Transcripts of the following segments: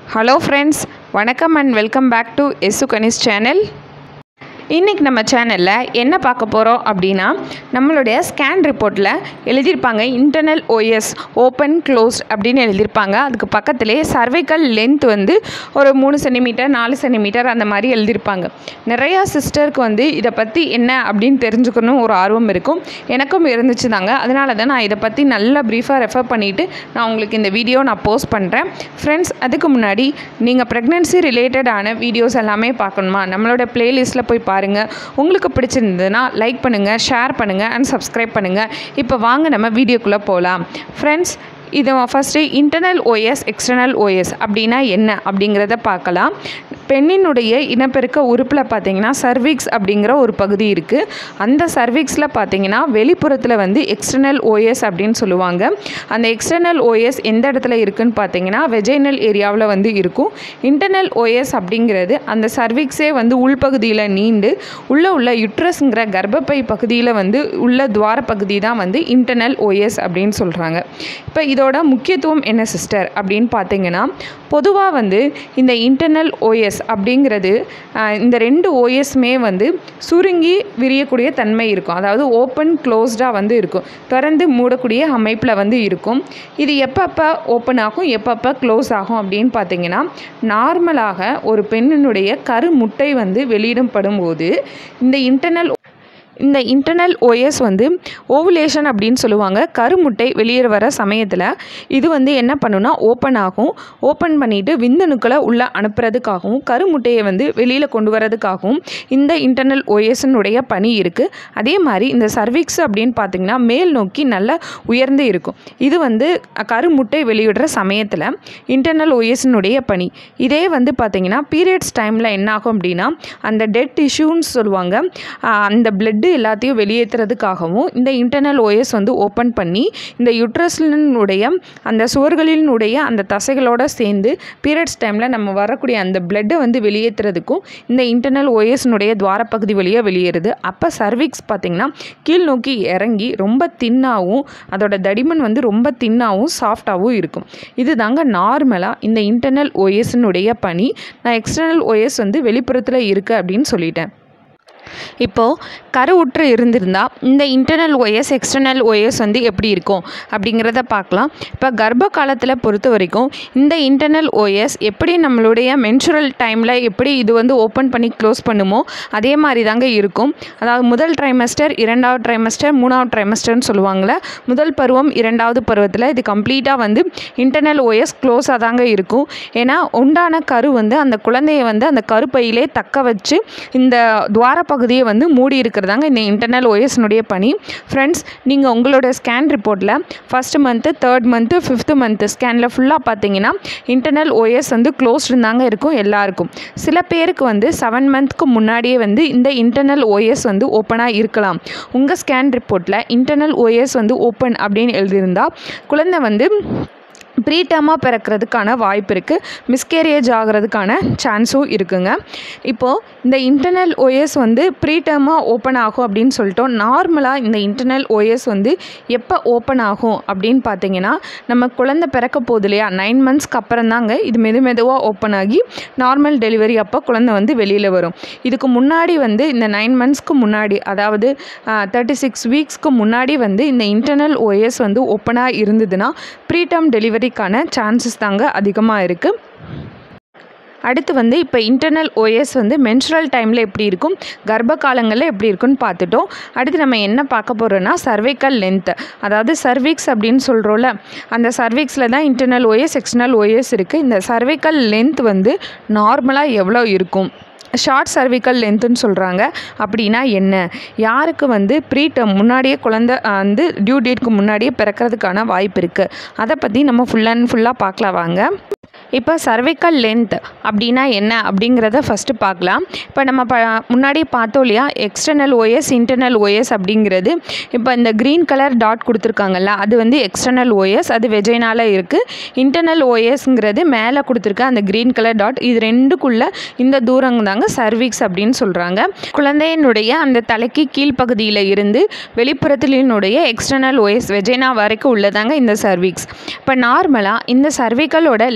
hello friends வணக்கம் and welcome back to S Kani's channel இன்றைக்கி நம்ம சேனலில் என்ன பார்க்க போகிறோம் அப்படின்னா நம்மளுடைய ஸ்கேன் ரிப்போர்ட்டில் எழுதியிருப்பாங்க இன்டர்னல் ஓஎஸ் ஓப்பன் க்ளோஸ்ட் அப்படின்னு எழுதியிருப்பாங்க அதுக்கு பக்கத்திலே சர்வைக்கல் லென்த் வந்து ஒரு மூணு சென்டிமீட்டர் நாலு சென்டிமீட்டர் அந்த மாதிரி எழுதியிருப்பாங்க நிறையா சிஸ்டருக்கு வந்து இதை பற்றி என்ன அப்படின்னு தெரிஞ்சுக்கணும் ஒரு ஆர்வம் இருக்கும் எனக்கும் இருந்துச்சு தாங்க அதனால தான் நான் இதை பற்றி நல்லா ப்ரீஃபாக ரெஃபர் பண்ணிவிட்டு நான் உங்களுக்கு இந்த வீடியோ நான் போஸ்ட் பண்ணுறேன் ஃப்ரெண்ட்ஸ் அதுக்கு முன்னாடி நீங்கள் ப்ரெக்னென்சி ரிலேட்டடான வீடியோஸ் எல்லாமே பார்க்கணுமா நம்மளோட ப்ளேலிஸ்ட்டில் போய் பாருங்கள் உங்களுக்கு பிடிச்சிருந்ததுன்னா லைக் பண்ணுங்கள் ஷேர் பண்ணுங்கள் அண்ட் சப்ஸ்கிரைப் பண்ணுங்கள் இப்போ வாங்க நம்ம வீடியோக்குள்ளே போகலாம் ஃப்ரெண்ட்ஸ் இது first internal OS external OS அப்படின்னா என்ன அப்படிங்கிறத பார்க்கலாம் பெண்ணினுடைய இனப்பெருக்க உறுப்பில் பார்த்தீங்கன்னா சர்விக்ஸ் அப்படிங்கிற ஒரு பகுதி இருக்குது அந்த சர்விக்ஸில் பார்த்தீங்கன்னா வெளிப்புறத்தில் வந்து எக்ஸ்டர்னல் ஓஎஸ் அப்படின்னு சொல்லுவாங்க அந்த எக்ஸ்டர்னல் ஓஎஸ் எந்த இடத்துல இருக்குன்னு பார்த்தீங்கன்னா வெஜைனல் ஏரியாவில் வந்து இருக்கும் இன்டர்னல் ஓஎஸ் அப்படிங்கிறது அந்த சர்விக்ஸே வந்து உள்பகுதியில் நீண்டு உள்ளே உள்ள யுட்ரஸ்ங்கிற கர்ப்பப்பை பகுதியில் வந்து உள்ள துவார பகுதி தான் வந்து இன்டர்னல் ஓஎஸ் அப்படின்னு சொல்கிறாங்க இப்போ இதோட முக்கியத்துவம் என்ன சிஸ்டர் அப்படின்னு பார்த்தீங்கன்னா பொதுவாக வந்து இந்த இன்டர்னல் ஓஎஸ் அப்படிங்கிறது ஆஹ், இந்த ரெண்டு ஓஎஸ்மே வந்து சுருங்கி விரியக்கூடிய தன்மை இருக்கும் அதாவது ஓப்பன் க்ளோஸ்டாக வந்து இருக்கும் திறந்து மூடக்கூடிய அமைப்பில் வந்து இருக்கும் இது எப்பப்போ ஓப்பன் ஆகும் எப்பப்போ க்ளோஸ் ஆகும் அப்படின்னு பார்த்தீங்கன்னா நார்மலாக ஒரு பெண்ணினுடைய கருமுட்டை வந்து வெளியிடப்படும் போது இந்த இன்டர்னல் இந்த இன்டர்னல் ஓஎஸ் வந்து ஓவுலேஷன் அப்படின்னு சொல்லுவாங்க கருமுட்டை வெளியே வர சமயத்தில் இது வந்து என்ன பண்ணுன்னா ஓப்பன் ஆகும் ஓப்பன் பண்ணிவிட்டு விந்தணுக்களை உள்ளே அனுப்புறதுக்காகவும் கருமுட்டையை வந்து வெளியில் கொண்டு வரதுக்காகவும் இந்த இன்டர்னல் ஓஎஸ்னுடைய பணி இருக்குது அதே மாதிரி இந்த சர்விக்ஸ் அப்படின்னு பார்த்திங்கன்னா மேல் நோக்கி நல்லா உயர்ந்து இருக்கும் இது வந்து கருமுட்டை வெளியிடுற சமயத்தில் இன்டர்னல் ஓஎஸ்னுடைய பணி இதே வந்து பார்த்திங்கன்னா பீரியட்ஸ் டைமில் என்ன ஆகும் அப்படின்னா அந்த டெட் டிஷ்யூன்னு சொல்லுவாங்க ஆஹ் அந்த பிளட்டு எல்லாத்தையும் வெளியேற்றுறதுக்காகவும் இந்த இன்டர்னல் ஓஎஸ் வந்து ஓப்பன் பண்ணி இந்த யுட்ரஸ்லினுடைய அந்த சுவர்களினுடைய அந்த தசைகளோட சேர்ந்து பீரியட்ஸ் டைமில் நம்ம வரக்கூடிய அந்த பிளட்டை வந்து வெளியேற்றுறதுக்கும் இந்த இன்டர்னல் ஓஎஸ்னுடைய துவாரப்பகுதி வழியாக வெளியேறுது அப்போ சர்விக்ஸ் பார்த்திங்கன்னா கீழ் நோக்கி இறங்கி ரொம்ப தின்னாகவும் அதோட தடிமன் வந்து ரொம்ப தின்னாகவும் சாஃப்டாகவும் இருக்கும் இது தாங்க நார்மலாக இந்த இன்டர்னல் ஓஎஸ்னுடைய பணி நான் எக்ஸ்டர்னல் ஓஎஸ் வந்து வெளிப்புறத்தில் இருக்குது அப்படின்னு சொல்லிட்டேன் இப்போது கருவுற்று இருந்திருந்தால் இந்த இன்டர்னல் ஓஎஸ் எக்ஸ்டர்னல் ஓஎஸ் வந்து எப்படி இருக்கும் அப்படிங்கிறத பார்க்கலாம் இப்போ கர்ப்ப காலத்தில் பொறுத்த வரைக்கும் இந்த இன்டர்னல் ஓஎஸ் எப்படி நம்மளுடைய மென்சுரல் டைமில் எப்படி இது வந்து ஓப்பன் பண்ணி க்ளோஸ் பண்ணுமோ அதே மாதிரி தாங்க இருக்கும் அதாவது முதல் ட்ரைமஸ்டர் இரண்டாவது ட்ரைமஸ்டர் மூணாவது ட்ரைமஸ்டர்னு சொல்லுவாங்கள்ல முதல் பருவம் இரண்டாவது பருவத்தில் இது கம்ப்ளீட்டாக வந்து இன்டர்னல் ஓஎஸ் க்ளோஸாக தாங்க இருக்கும் ஏன்னா உண்டான கரு வந்து அந்த குழந்தையை வந்து அந்த கருப்பையிலே தக்க வச்சு இந்த துவார பகுதியை வந்து மூடி இருக்கிறதாங்க இந்த இன்டர்னல் ஓஎஸ்னுடைய பணி ஃப்ரெண்ட்ஸ் நீங்கள் உங்களோட ஸ்கேன் ரிப்போர்ட்டில் first month third month fifth month ஸ்கேனில் ஃபுல்லாக பார்த்தீங்கன்னா இன்டர்னல் ஓஎஸ் வந்து க்ளோஸ்டு தாங்க இருக்கும் எல்லாருக்கும் சில பேருக்கு வந்து செவன் மந்த்க்கு முன்னாடியே வந்து இந்த இன்டர்னல் ஓஎஸ் வந்து ஓப்பனாக இருக்கலாம் உங்கள் ஸ்கேன் ரிப்போர்ட்டில் இன்டர்னல் ஓஎஸ் வந்து ஓப்பன் அப்படின்னு எழுதியிருந்தால் குழந்தை வந்து ப்ரீடமாக பிறக்கிறதுக்கான வாய்ப்பு இருக்குது மிஸ்கேரியேஜ் ஆகிறதுக்கான சான்ஸும் இருக்குங்க இப்போது இந்த இன்டர்னல் ஓஎஸ் வந்து ப்ரீடமாக ஓப்பன் ஆகும் அப்படின்னு சொல்லிட்டோம் நார்மலாக இந்த இன்டர்னல் ஓஎஸ் வந்து எப்போ ஓப்பன் ஆகும் அப்படின்னு பார்த்தீங்கன்னா நம்ம குழந்தை பிறக்க போகுது இல்லையா நைன் மந்த்ஸ்க்கு அப்புறம் தாங்க இது மெது மெதுவாக ஓப்பன் ஆகி நார்மல் டெலிவரி அப்போ குழந்தை வந்து வெளியில் வரும் இதுக்கு முன்னாடி வந்து இந்த நைன் மந்த்ஸ்க்கு முன்னாடி அதாவது தேர்ட்டி சிக்ஸ் வீக்ஸ்க்கு முன்னாடி வந்து இந்த இன்டர்னல் ஓஎஸ் வந்து ஓப்பனாக இருந்ததுன்னா ப்ரீடம் டெலிவரிக்கான சான்சஸ் தாங்க அதிகமாக இருக்குது அடுத்து வந்து இப்போ இன்டர்னல் ஓஎஸ் வந்து மென்சுரல் டைமில் எப்படி இருக்கும் கர்ப்ப காலங்களில் எப்படி இருக்குன்னு பார்த்துட்டோம் அடுத்து நம்ம என்ன பார்க்க போகிறோன்னா சர்வைக்கல் லென்த் அதாவது சர்விக்ஸ் அப்படின்னு சொல்கிறோம்ல அந்த சர்விக்ஸில் தான் இன்டர்னல் ஓஎஸ் எக்ஸ்டர்னல் ஓஎஸ் இருக்குது இந்த சர்வைக்கல் லென்த் வந்து நார்மலாக எவ்வளோ இருக்கும் ஷார்ட் சர்விக்கல் லென்த்துன்னு சொல்கிறாங்க அப்படின்னா என்ன யாருக்கு வந்து ப்ரீடம் முன்னாடியே குழந்தை அஹ், வந்து டியூ டேட்க்கு முன்னாடியே பிறக்கிறதுக்கான வாய்ப்பு இருக்குது அதை பற்றி நம்ம ஃபுல் அண்ட் ஃபுல்லாக பார்க்கலாம் வாங்க இப்போ சர்வைக்கல் லென்த் அப்படின்னா என்ன அப்படிங்கிறத ஃபஸ்ட்டு பார்க்கலாம் இப்போ நம்ம ப முன்னாடி பார்த்தோம் இல்லையா எக்ஸ்டர்னல் ஓஎஸ் இன்டர்னல் ஓஎஸ் அப்படிங்கிறது இப்போ இந்த க்ரீன் கலர் டாட் கொடுத்துருக்காங்கல்ல அது வந்து எக்ஸ்டர்னல் ஓஎஸ் அது வெஜைனால இருக்குது இன்டர்னல் ஓஎஸ்ங்கிறது மேலே கொடுத்துருக்க அந்த க்ரீன் கலர் டாட் இது ரெண்டுக்குள்ள இந்த தூரம் தாங்க சர்விக்ஸ் அப்படின்னு சொல்கிறாங்க குழந்தையினுடைய அந்த தலைக்கு கீழ்ப்பகுதியில் இருந்து வெளிப்புறத்தினுடைய எக்ஸ்டர்னல் ஓஎஸ் வெஜைனா வரைக்கும் உள்ளதாங்க இந்த சர்விக்ஸ் இப்போ நார்மலாக இந்த சர்விக்கலோட லென்த் எவ்வளோ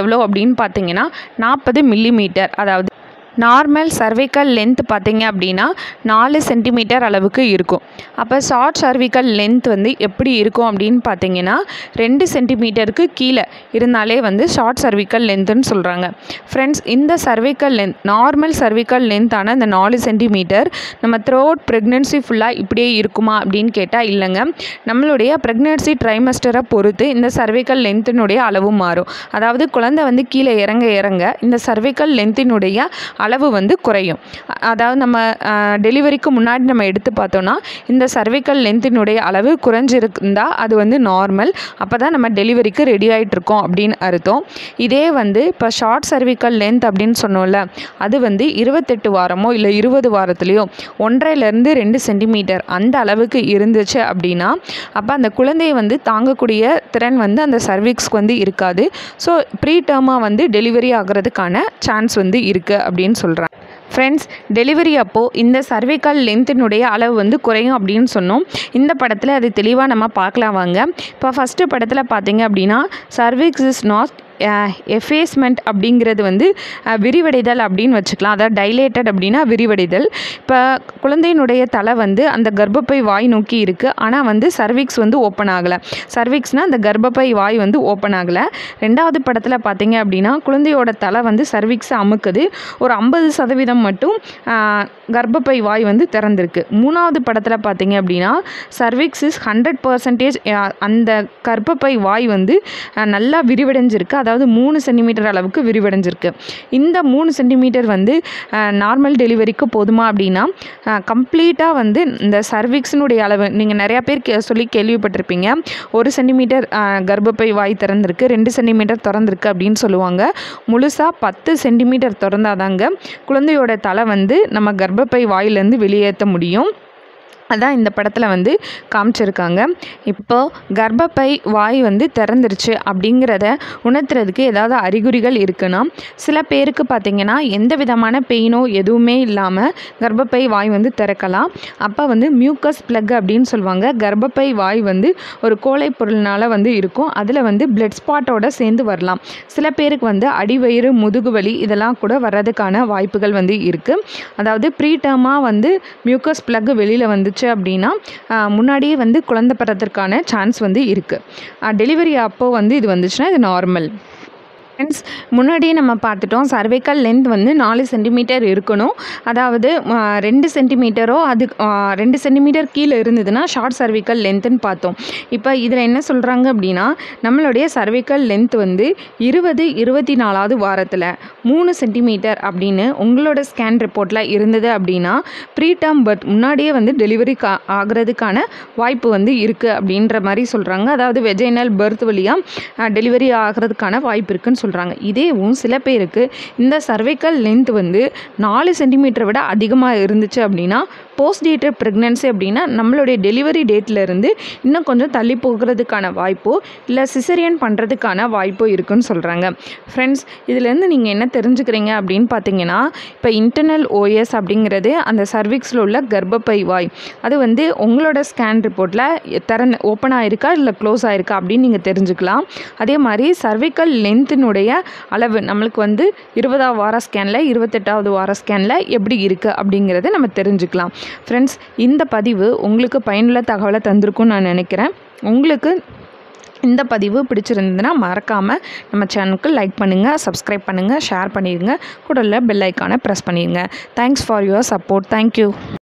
எவ்வளோ அப்படின்னு பார்த்தீங்கன்னா நாற்பது மில்லிமீட்டர் அதாவது நார்மல் சர்விக்கல் லென்த் பார்த்தீங்க அப்படின்னா நாலு சென்டிமீட்டர் அளவுக்கு இருக்கும் அப்போ ஷார்ட் சர்விக்கல் லென்த் வந்து எப்படி இருக்கும் அப்படின்னு பார்த்தீங்கன்னா ரெண்டு சென்டிமீட்டருக்கு கீழே இருந்தாலே வந்து ஷார்ட் சர்விக்கல் லென்த்துன்னு சொல்கிறாங்க ஃப்ரெண்ட்ஸ் இந்த சர்விக்கல் லென்த் நார்மல் சர்விக்கல் லென்த்தான இந்த நாலு சென்டிமீட்டர் நம்ம த்ரோ அவுட் ப்ரெக்னென்சி ஃபுல்லாக இப்படியே இருக்குமா அப்படின்னு கேட்டால் இல்லைங்க நம்மளுடைய ப்ரெக்னென்சி ட்ரைமஸ்டரை பொறுத்து இந்த சர்விக்கல் லென்த்தினுடைய அளவும் மாறும் அதாவது குழந்தை வந்து கீழே இறங்க இறங்க இந்த சர்விக்கல் லென்த்தினுடைய அளவு வந்து குறையும் அ- அதாவது நம்ம டெலிவரிக்கு முன்னாடி நம்ம எடுத்து பார்த்தோன்னா இந்த சர்விக்கல் லென்த்தினுடைய அளவு குறைஞ்சிருந்தா அது வந்து நார்மல் அப்போ தான் நம்ம டெலிவரிக்கு ரெடி ஆகிட்டு இருக்கோம் அப்படின்னு அர்த்தம் இதே வந்து இப்போ ஷார்ட் சர்விக்கல் லென்த் அப்படின்னு சொன்னோம்ல அது வந்து இருபத்தெட்டு வாரமோ இல்லை இருபது வாரத்துலேயோ ஒன்றரைலேருந்து ரெண்டு சென்டிமீட்டர் அந்த அளவுக்கு இருந்துச்சு அப்படின்னா அப்போ அந்த குழந்தையை வந்து தாங்கக்கூடிய திறன் வந்து அந்த சர்விக்ஸ்க்கு வந்து இருக்காது ஸோ ப்ரீ டேர்மாக வந்து டெலிவரி ஆகிறதுக்கான சான்ஸ் வந்து இருக்குது அப்படின்னு சொல்கிறாங்க ஃப்ரெண்ட்ஸ் டெலிவரி அப்போது இந்த சர்விக்கல் லென்த்தினுடைய அளவு வந்து குறையும் அப்படின்னு சொன்னோம் இந்த படத்தில் அது தெளிவாக நம்ம பார்க்கலாம் வாங்க இப்போ ஃபஸ்ட்டு படத்தில் பார்த்தீங்க அப்படின்னா சர்விக்ஸ் இஸ் நாட் எஃபேஸ்மெண்ட் அப்படிங்கிறது வந்து அஹ், விரிவடைதல் அப்படின்னு வச்சுக்கலாம் அதாவது டைலேட்டட் அப்படின்னா விரிவடைதல் இப்போ குழந்தையினுடைய தலை வந்து அந்த கர்ப்பப்பை வாய் நோக்கி இருக்குது ஆனால் வந்து சர்விக்ஸ் வந்து ஓப்பன் ஆகலை சர்விக்ஸ்னால் அந்த கர்ப்பப்பை வாய் வந்து ஓப்பன் ஆகலை ரெண்டாவது படத்தில் பார்த்தீங்க அப்படின்னா குழந்தையோட தலை வந்து சர்விக்ஸை அமுக்குது ஒரு ஐம்பது சதவீதம் மட்டும் ஆஹ், கர்ப்பப்பை வாய் வந்து திறந்திருக்கு மூணாவது படத்தில் பார்த்தீங்க அப்படின்னா சர்விக்ஸ் இஸ் ஹண்ட்ரட் பர்சன்டேஜ் அந்த கர்ப்பப்பை வாய் வந்து ஆஹ், நல்லா விரிவடைஞ்சிருக்கு அதாவது மூணு சென்டிமீட்டர் அளவுக்கு விரிவடைஞ்சிருக்கு இந்த மூணு சென்டிமீட்டர் வந்து நார்மல் டெலிவரிக்கு போதுமா அப்படின்னா கம்ப்ளீட்டாக வந்து இந்த சர்விக்ஸினுடைய அளவு நீங்கள் நிறையா பேர் கே சொல்லி கேள்விப்பட்டிருப்பீங்க ஒரு சென்டிமீட்டர் கர்ப்பப்பை வாய் திறந்திருக்கு ரெண்டு சென்டிமீட்டர் திறந்திருக்கு அப்படின்னு சொல்லுவாங்க முழுசாக பத்து சென்டிமீட்டர் திறந்தாதாங்க குழந்தையோட தலை வந்து நம்ம கர்ப்பப்பை வாயிலேருந்து வெளியேற்ற முடியும் அதான் இந்த படத்தில் வந்து காமிச்சிருக்காங்க இப்போ கர்ப்பப்பை வாய் வந்து திறந்துருச்சு அப்படிங்கிறத உணர்த்துறதுக்கு ஏதாவது அறிகுறிகள் இருக்குன்னா சில பேருக்கு பார்த்திங்கன்னா எந்த விதமான பெயினோ எதுவுமே இல்லாமல் கர்ப்பப்பை வாய் வந்து திறக்கலாம் அப்போ வந்து மியூக்கஸ் பிளக் அப்படின்னு சொல்லுவாங்க கர்ப்பப்பை வாய் வந்து ஒரு கோழை பொருள்னால வந்து இருக்கும் அதில் வந்து பிளட் ஸ்பாட்டோட சேர்ந்து வரலாம் சில பேருக்கு வந்து அடிவயிறு முதுகு வலி இதெல்லாம் கூட வர்றதுக்கான வாய்ப்புகள் வந்து இருக்குது அதாவது ப்ரீ டேர்மாக வந்து மியூக்கஸ் பிளக் வெளியில் வந்துச்சு அப்படின்னா ஆஹ், முன்னாடியே வந்து குழந்தை பிறதற்கான சான்ஸ் வந்து இருக்குது டெலிவரி அப்போ வந்து இது வந்துச்சுன்னா இது நார்மல் ஃப்ரெண்ட்ஸ் முன்னாடியே நம்ம பார்த்துட்டோம் சர்வைக்கல் லென்த் வந்து நாலு சென்டிமீட்டர் இருக்கணும் அதாவது ஆ, ரெண்டு சென்டிமீட்டரோ அது ஆ, ரெண்டு சென்டிமீட்டர் கீழே இருந்ததுன்னா ஷார்ட் சர்விக்கல் லென்த்துன்னு பார்த்தோம் இப்போ இதில் என்ன சொல்கிறாங்க அப்படின்னா நம்மளுடைய சர்விக்கல் லென்த் வந்து இருபது இருபத்தி நாலாவது வாரத்தில் மூணு சென்டிமீட்டர் அப்படின்னு உங்களோட ஸ்கேன் ரிப்போர்ட்டில் இருந்தது அப்படின்னா ப்ரீ டேர்ம் பர்த் முன்னாடியே வந்து டெலிவரி கா ஆகிறதுக்கான வாய்ப்பு வந்து இருக்குது அப்படின்ற மாதிரி சொல்கிறாங்க அதாவது வெஜைனல் பர்த் வழியாக டெலிவரி ஆகிறதுக்கான வாய்ப்பு இருக்குன்னு சொல்கிறாங்க இதேவும் சில பேருக்கு இந்த சர்வைக்கல் லென்த் வந்து நாலு சென்டிமீட்டரை விட அதிகமாக இருந்துச்சு அப்படின்னா போஸ்ட் டேட்டட் ப்ரெக்னன்சி அப்படின்னா நம்மளுடைய டெலிவரி டேட்ல இருந்து இன்னும் கொஞ்சம் தள்ளி போகிறதுக்கான வாய்ப்போ இல்லை சிசரியன் பண்ணுறதுக்கான வாய்ப்போ இருக்குன்னு சொல்கிறாங்க ஃப்ரெண்ட்ஸ் இதுலேருந்து நீங்கள் என்ன தெரிஞ்சுக்கிறீங்க அப்படின்னு பார்த்தீங்கன்னா இப்போ இன்டர்னல் ஓஎஸ் அப்படிங்கிறது அந்த சர்விக்ஸில் உள்ள கர்ப்பப்பை வாய் அது வந்து உங்களோட ஸ்கேன் ரிப்போர்ட்டில் திறந்து ஓப்பன் ஆயிருக்கா இல்லை க்ளோஸ் ஆயிருக்கா அப்படின்னு நீங்கள் தெரிஞ்சுக்கலாம் அதே மாதிரி சர்விக்கல் லென்த்தினுடைய அளவு நம்மளுக்கு வந்து இருபதாவது வார ஸ்கேனில் இருபத்தெட்டாவது வார ஸ்கேனில் எப்படி இருக்குது அப்படிங்கிறத நம்ம தெரிஞ்சுக்கலாம் ஃப்ரெண்ட்ஸ் இந்த பதிவு உங்களுக்கு பயனுள்ள தகவலை தந்திருக்கும்னு நான் நினைக்கிறேன் உங்களுக்கு இந்த பதிவு பிடிச்சிருந்ததுன்னா மறக்காமல் நம்ம சேனலுக்கு லைக் பண்ணுங்கள் சப்ஸ்கிரைப் பண்ணுங்கள் ஷேர் பண்ணிடுங்க கூட பெல் ஐக்கானை ப்ரெஸ் பண்ணிடுங்க thanks for your support thank you